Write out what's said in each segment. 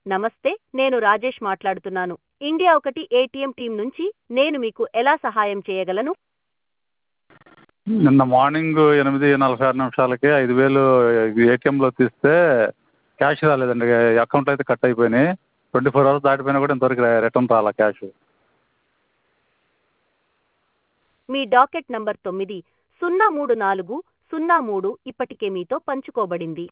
నమస్తే నేను రాజేష్ మాట్లాడుతున్నాను ఇండియా ఒకటి ఏటీఎం టీం నుంచి నేను మీకు ఎలా సహాయం చేయగలను నిన్న మార్నింగ్ ఎనిమిది నలభై ఆరు నిమిషాలకి ఐదు వేలు ఏటీఎంలో తీస్తే క్యాష్ రాలేదండి అకౌంట్లో అయితే కట్ అయిపోయినాయి ట్వంటీ ఫోర్ అవర్స్ దాటిపోయినా కూడా ఇంతవరకు రిటర్న్ రాలా క్యాష్ మీ డాకెట్ నంబర్ తొమ్మిది సున్నా మూడు నాలుగు సున్నా మూడు ఇప్పటికే మీతో పంచుకోబడింది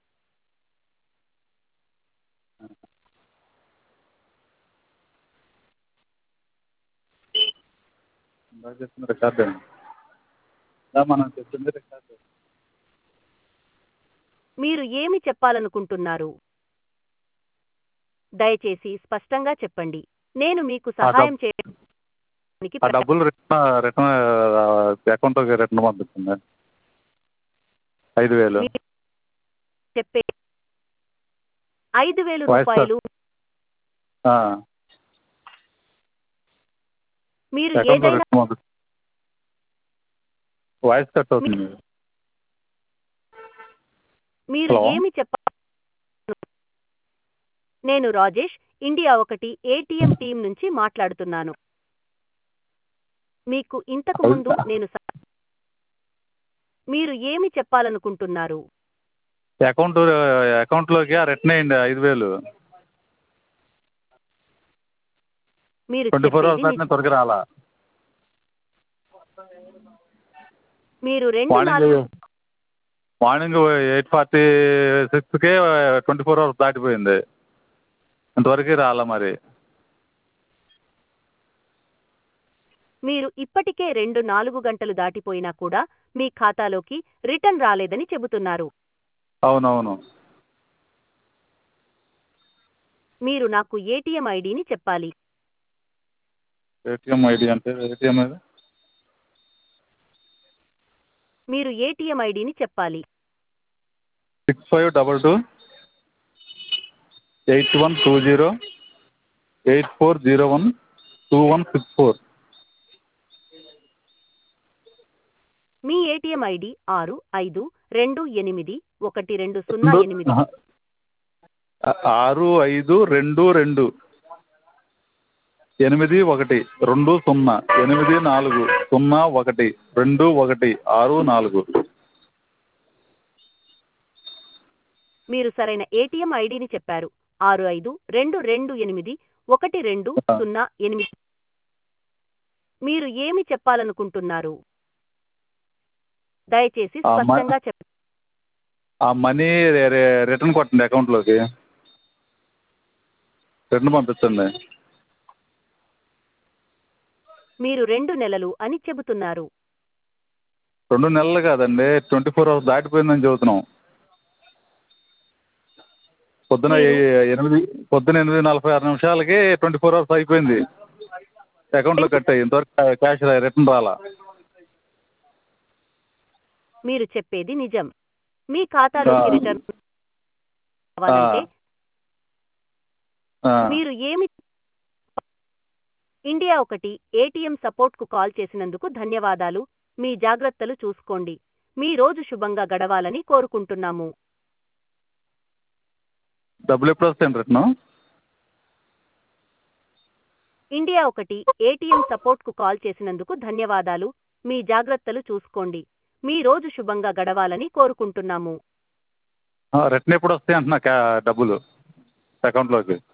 ఇందాక చెప్పిన రికార్డే ఇందాక మనం చెప్పింది రికార్డే మీరు ఏమి చెప్పాలనుకుంటున్నారు దయచేసి స్పష్టంగా చెప్పండి నేను మీకు సహాయం చేయడానికి ఆ డబ్బులు రిటర్న్ రిటర్న్ అకౌంట్లోకి రిటర్న్ పంపించండి ఐదు వేలు మీరు చెప్పే ఐదు వేలు వాయిస్ రూపాయలు ఆ, మీరు అకౌంట్లో ఏదైనా రిటర్న్ పంపించండి వాయిస్ కట్ అవుతుంది మీరు హలో. ఏమి చెప్ప నేను రాజేష్ ఇండియా ఒకటి ఏటీఎం టీం నుంచి మాట్లాడుతున్నాను మీకు ఇంతకు ముందు నేను స- మీరు ఏమి చెప్పాలనుకుంటున్నారు అకౌంట్ అకౌంట్లోకి రిటర్న్ అయ్యింది ఐదు వేలు మీరు ట్వంటీ ఫోర్ అవర్స్ చెప్పేది దాటినా నిజం. త్వరగా రాలా మీరు రెండు మార్నింగ్ నాలుగు మార్నింగ్ ఎయిట్ ఫార్టీ సిక్స్కే ట్వంటీ ఫోర్ అవర్స్ దాటిపోయింది ఇంతవరకు రాలా మరి మీరు ఇప్పటికే రెండు నాలుగు గంటలు దాటిపోయినా కూడా మీ ఖాతాలోకి రిటర్న్ రాలేదని చెబుతున్నారు అవునవును మీరు నాకు ఏటీఎం ఐడిని చెప్పాలి ఏటీఎం ఐడి అంటే ఏటీఎం ఐడి మీరు ఏటీఎం ఐడిని చెప్పాలి six five double two eight one two zero eight four zero one two one six four మీ ఏటీఎం ఐడి ఆరు ఐదు రెండు ఎనిమిది ఒకటి రెండు సున్నా ఎనిమిది ఆరు ఐదు రెండు రెండు ఎనిమిది ఒకటి రెండు సున్నా ఎనిమిది నాలుగు సున్నా ఒకటి రెండు ఒకటి ఆరు నాలుగు మీరు సరైన ఏటీఎం ఐడిని చెప్పారు ఆరు ఐదు రెండు రెండు ఎనిమిది ఒకటి రెండు సున్నా ఎనిమిది మీరు ఏమి చెప్పాలనుకుంటున్నారు దయచేసి ఆ, మ- స్పష్టంగా చెప్పండి ఆ మనీ రిటర్న్ కొట్టండి అకౌంట్లోకి రిటర్న్ పంపించండి మీరు రెండు నెలలు అని చెబుతున్నారు రెండు నెలలు కాదండి ట్వంటీ ఫోర్ అవర్స్ దాటిపోయిందని చెబుతున్నాం పొద్దున ఏ- ఎనిమిది పొద్దున ఎనిమిది నలభై ఆరు నిమిషాలకి ట్వంటీ ఫోర్ అవర్స్ అయిపోయింది అకౌంట్లో కట్ అయ్యి ఇంతవరకు క్యాష్ రిటర్న్ రాలా మీరు చెప్పేది నిజం మీ ఖాతాలోకి ఆ. రిటర్న్ కావాలంటే ఆ, మీరు ఏమి ఇండియా ఒకటి ఏటీఎం సపోర్ట్కు కాల్ చేసినందుకు ధన్యవాదాలు మీ జాగ్రత్తలు చూసుకోండి మీ రోజు శుభంగా గడవాలని కోరుకుంటున్నాము డబ్బులు ఎప్పుడు వస్తాయండి రిటర్న్ ఇండియా ఒకటి ఏటీఎం సపోర్ట్కు కాల్ చేసినందుకు ధన్యవాదాలు మీ జాగ్రత్తలు చూసుకోండి మీ రోజు శుభంగా గడవాలని కోరుకుంటున్నాము రిటర్న్ ఎప్పుడు వస్తాయి అంటున్నా క్యా డబ్బులు అకౌంట్లోకి